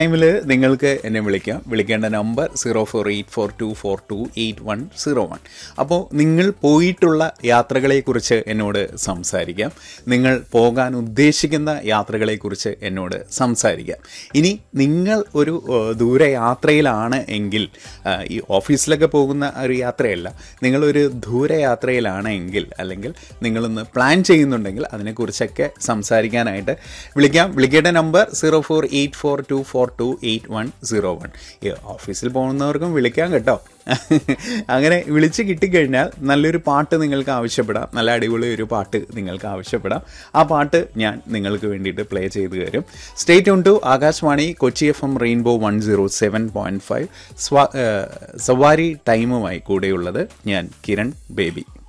ടൈമിൽ നിങ്ങൾക്ക് എന്നെ വിളിക്കാം വിളിക്കേണ്ട number zero four eight four two four two eight one zero one അപ്പോൾ നിങ്ങൾ പോയിട്ടുള്ള യാത്രകളെക്കുറിച്ച് എന്നോട് സംസാരിക്കാം നിങ്ങൾ പോകാൻ ഉദ്ദേശിക്കുന്ന യാത്രകളെക്കുറിച്ച് എന്നോട് സംസാരിക്കാം ഇനി നിങ്ങൾ ഒരു ഏഹ്, ദൂരയാത്രയിലാണ് എങ്കിൽ ആ, ഈ ഓഫീസിലൊക്കെ പോകുന്ന ഒരു യാത്രയല്ല നിങ്ങളൊരു ദൂരയാത്രയിലാണ് എങ്കിൽ അല്ലെങ്കിൽ നിങ്ങളൊന്ന് പ്ലാൻ ചെയ്യുന്നുണ്ടെങ്കിൽ അതിനെക്കുറിച്ചൊക്കെ സംസാരിക്കാനായിട്ട് വിളിക്കാം വിളിക്കേണ്ട number zero four eight four two four two eight one zero one ഓഫീസിൽ പോകുന്നവർക്കും വിളിക്കാം കേട്ടോ അങ്ങനെ വിളിച്ച് കിട്ടിക്കഴിഞ്ഞാൽ നല്ലൊരു പാട്ട് നിങ്ങൾക്ക് ആവശ്യപ്പെടാം നല്ല അടിപൊളി ഒരു പാട്ട് നിങ്ങൾക്ക് ആവശ്യപ്പെടാം ആ പാട്ട് ഞാൻ നിങ്ങൾക്ക് വേണ്ടിയിട്ട് പ്ലേ ചെയ്ത് തരും സ്റ്റേറ്റ് ഓൺ to Akashvani Kochi F M rainbow one zero seven point five സവാരി ടൈമുമായി കൂടെയുള്ളത് ഞാൻ കിരൺ ബേബി